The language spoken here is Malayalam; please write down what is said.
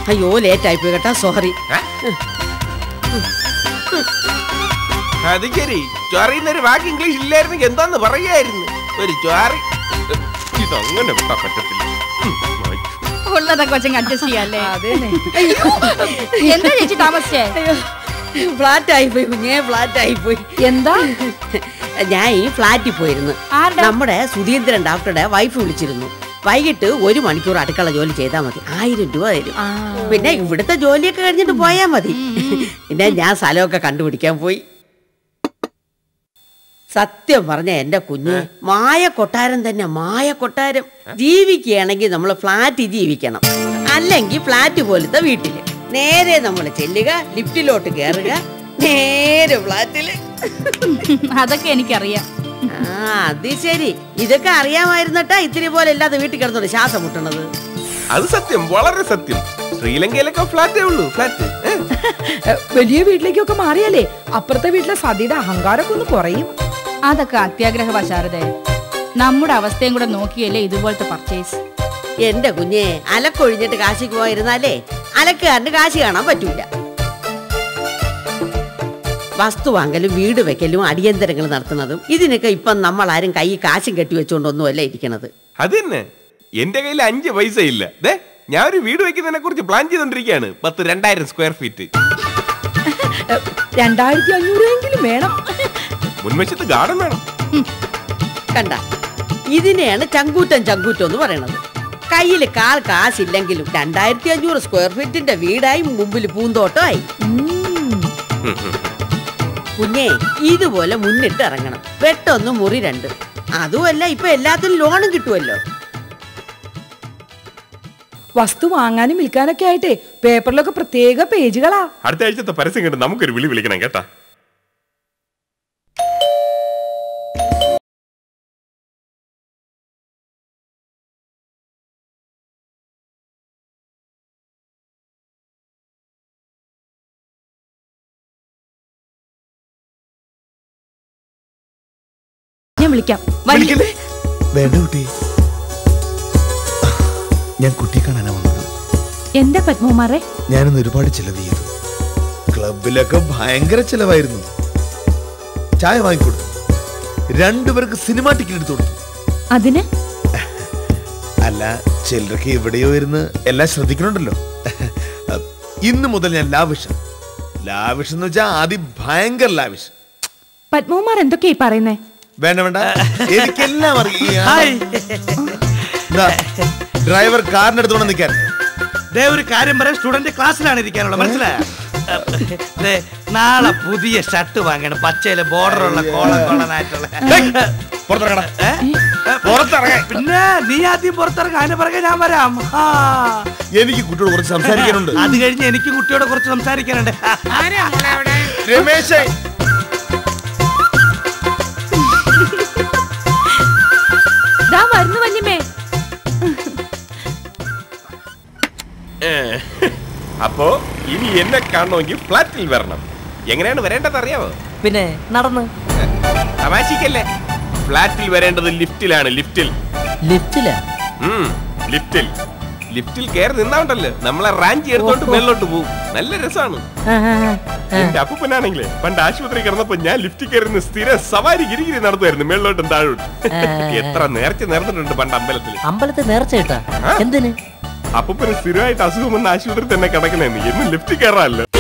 അയ്യോ ലേറ്റ് ആയിപ്പോയി കേട്ടോ സോറി അത് ശരി ചൊറിയുന്നൊരു വാക്ക് ഇംഗ്ലീഷ് ഇല്ലായിരുന്നെങ്കിൽ എന്താന്ന് പറയായിരുന്നു ഒരു ചൊറി ഇതങ്ങനെ വിട്ടാ പറ്റത്തില്ല ഉം, വായിച്ചു. ഉള്ളതൊക്കെ വെച്ചങ്ങ് അഡ്ജസ്റ്റ് ചെയ്യാല്ലേ അതേന്നെ എന്താ ചേച്ചി താമസിച്ചേ ഫ്ലാറ്റ് ആയിപ്പോയി കുഞ്ഞേ ഫ്ലാറ്റ് ആയിപ്പോയി എന്താ ഞാൻ ഈ ഫ്ലാറ്റിൽ പോയിരുന്നു ആരുടെ? നമ്മുടെ സുധീന്ദ്രൻ ഡോക്ടറുടെ വൈഫ് വിളിച്ചിരുന്നു വൈകിട്ട് ഒരു മണിക്കൂർ അടുക്കള ജോലി ചെയ്താൽ മതി ആയിരം രൂപ തരും പിന്നെ ഇവിടുത്തെ ജോലിയൊക്കെ കഴിഞ്ഞിട്ട് പോയാൽ മതി പിന്നെ ഞാൻ സ്ഥലമൊക്കെ കണ്ടുപിടിക്കാൻ പോയി സത്യം പറഞ്ഞ എന്റെ കുഞ്ഞ് മായ കൊട്ടാരം തന്നെ മായ കൊട്ടാരം ജീവിക്കുകയാണെങ്കിൽ നമ്മൾ ഫ്ലാറ്റിൽ ജീവിക്കണം അല്ലെങ്കിൽ ഫ്ലാറ്റ് പോലത്തെ വീട്ടില് നേരെ നമ്മൾ ചെല്ലുക ലിഫ്റ്റിലോട്ട് കയറുക നേരെ ഫ്ലാറ്റില് അതൊക്കെ എനിക്കറിയാം ആ അത് ശരി ഇതൊക്കെ അറിയാമായിരുന്നിട്ടാ ഇത്തിരി പോലെ ഇല്ലാതെ വീട്ടിൽ കിടന്നോണ്ട് ശ്വാസം മുട്ടണത് അത് സത്യം വളരെ സത്യം ശ്രീലങ്കയിലൊക്കെ ഫ്ലാറ്റേ ഉള്ളൂ ഫ്ലാറ്റ് എ, വലിയ വീട്ടിലേക്കൊക്കെ മാറിയാലേ അപ്പുറത്തെ വീട്ടിലെ സതിയുടെ അഹങ്കാരമൊക്കെ ഒന്ന് കുറയും അതൊക്കെ അത്യാഗ്രഹ ശാരദ നമ്മുടെ അവസ്ഥയും കൂടെ നോക്കിയല്ലേ ഇതുപോലത്തെ പർച്ചേസ് എന്റെ കുഞ്ഞെ അലക്കൊഴിഞ്ഞിട്ട് കാശിക്ക് പോയിരുന്നാലേ അലക്കുകാരന് കാശി കാണാൻ പറ്റൂല വസ്തു വാങ്ങലും വീട് വെക്കലും അടിയന്തരങ്ങൾ നടത്തുന്നതും ഇതിനൊക്കെ ഇപ്പം നമ്മൾ ആരും കൈ കാശും കെട്ടി വെച്ചുകൊണ്ടൊന്നുമല്ല ഇരിക്കണത് അത് തന്നെ എന്റെ കയ്യിൽ അഞ്ച് പൈസ ഇല്ല ദേ ഞാൻ ഒരു വീട് വെക്കുന്നതിനെ കുറിച്ച് പ്ലാൻ ചെയ്തോണ്ടിരിക്കുകയാണ് പത്ത് രണ്ടായിരം സ്ക്വയർ ഫീറ്റ് എ, രണ്ടായിരത്തി അഞ്ഞൂറ് എങ്കിലും വേണം മുൻവശത്ത് ഗാർഡൻ വേണം കണ്ട ഇതിനെയാണ് ചങ്കൂറ്റം ചങ്കൂറ്റം എന്ന് പറയണത് കയ്യിൽ കാൽ കാശില്ലെങ്കിലും രണ്ടായിരത്തി അഞ്ഞൂറ് സ്ക്വയർ ഫീറ്റിന്റെ വീടായി മുമ്പിൽ പൂന്തോട്ടമായി കുഞ്ഞേ ഇതുപോലെ മുന്നിട്ട് ഇറങ്ങണം വെട്ടൊന്ന് മുറി രണ്ട് അതുമല്ല ഇപ്പൊ എല്ലാത്തിനും ലോണും കിട്ടുമല്ലോ വസ്തു വാങ്ങാനും വിൽക്കാനൊക്കെ ആയിട്ടേ പേപ്പറിലൊക്കെ പ്രത്യേക പേജുകളാ അടുത്ത ആഴ്ചത്തെ പരസ്യം കണ്ട് നമുക്കൊരു വിളി വിളിക്കണം കേട്ടാ ഞാൻ വിളിക്കാം വിളിക്കല്ലേ വേണ്ട കുട്ടി ഞാൻ കുട്ടിയെ കാണാനാ വന്നത് എന്താ പത്മകുമാറെ ഞാനിന്ന് ഒരുപാട് ചെലവ് ചെയ്തു ക്ലബിലൊക്കെ ഭയങ്കര ചെലവായിരുന്നു ചായ വാങ്ങിക്കൊടുത്തു രണ്ടുപേർക്ക് സിനിമാ ടിക്കറ്റ് എടുത്തു കൊടുത്തു അതിന് അല്ല ചിലരൊക്കെ എവിടെയോ ഇരുന്ന് എല്ലാം ശ്രദ്ധിക്കണുണ്ടല്ലോ ഇന്ന് മുതൽ ഞാൻ ലാവിഷം ലാവിഷം എന്ന് വെച്ചാൽ ആദ്യം ഭയങ്കര ലാവിഷം പത്മകുമാർ എന്തൊക്കെയായി പറയുന്നേ വേണ്ട വേണ്ട എനിക്കെല്ലാം അറിയാം ദാ, ഡ്രൈവർ കാറിനടുത്തോടെ നിൽക്കാൻ ദേ ഒരു കാര്യം പറയാം സ്റ്റുഡന്റ് ക്ലാസ്സിലാണ് ഇരിക്കാനുള്ള മനസ്സിലായോ ദേ, നാളെ പുതിയ ഷർട്ട് വാങ്ങണം പച്ചയില് ബോർഡർ ഉള്ള കോളം കോളനായിട്ടുള്ള പുറത്തിറങ്ങടാ ഏ? ഏ, പുറത്തിറങ്ങാൻ. പിന്നെ നീ ആദ്യം പുറത്തിറങ്ങ അതിന് പിറകെ ഞാൻ വരാം ആ. എനിക്ക് കുട്ടിയോട് കുറച്ച് സംസാരിക്കാനുണ്ട് അത് കഴിഞ്ഞ് എനിക്ക് കുട്ടിയോട് കുറച്ച് സംസാരിക്കാനുണ്ട് രമേശേ ദാ വരുന്നു വല്യമ്മേ അപ്പോ ഇനി എന്നെ കാണണമെങ്കിൽ ഫ്ലാറ്റിൽ വരണം എങ്ങനെയാണ് വരേണ്ടത് അറിയാവോ പിന്നെ നടന്ന് തമാശിക്കല്ലേ ഫ്ലാറ്റിൽ വരേണ്ടത് ലിഫ്റ്റിലാണ് ലിഫ്റ്റിൽ ലിഫ്റ്റില് ഉം, ലിഫ്റ്റിൽ ലിഫ്റ്റിൽ കയറി നിന്നാണ്ടല്ലോ നമ്മളെ റാഞ്ചി എടുത്തോണ്ട് മേളിലോട്ട് പോകും നല്ല രസമാണ് എന്റെ അപ്പൂപ്പനാണെങ്കിലേ പണ്ട് ആശുപത്രി കിടന്നപ്പോ ഞാൻ ലിഫ്റ്റിൽ കയറുന്ന സ്ഥിര സവാരി ഗിരിഗിരി നടത്തുമായിരുന്നു മേളിലോട്ടും താഴോട്ടും എത്ര നേർച്ച നേർന്നിട്ടുണ്ട് പണ്ട് അമ്പലത്തിൽ അമ്പലത്തിൽ നേർച്ച കിട്ടാ എന്തിന് അപ്പൂപ്പന് സ്ഥിരമായിട്ട് അസുഖം വന്ന ആശുപത്രി തന്നെ കിടക്കണേന്ന് എന്നും ലിഫ്റ്റിൽ കയറാമല്ലോ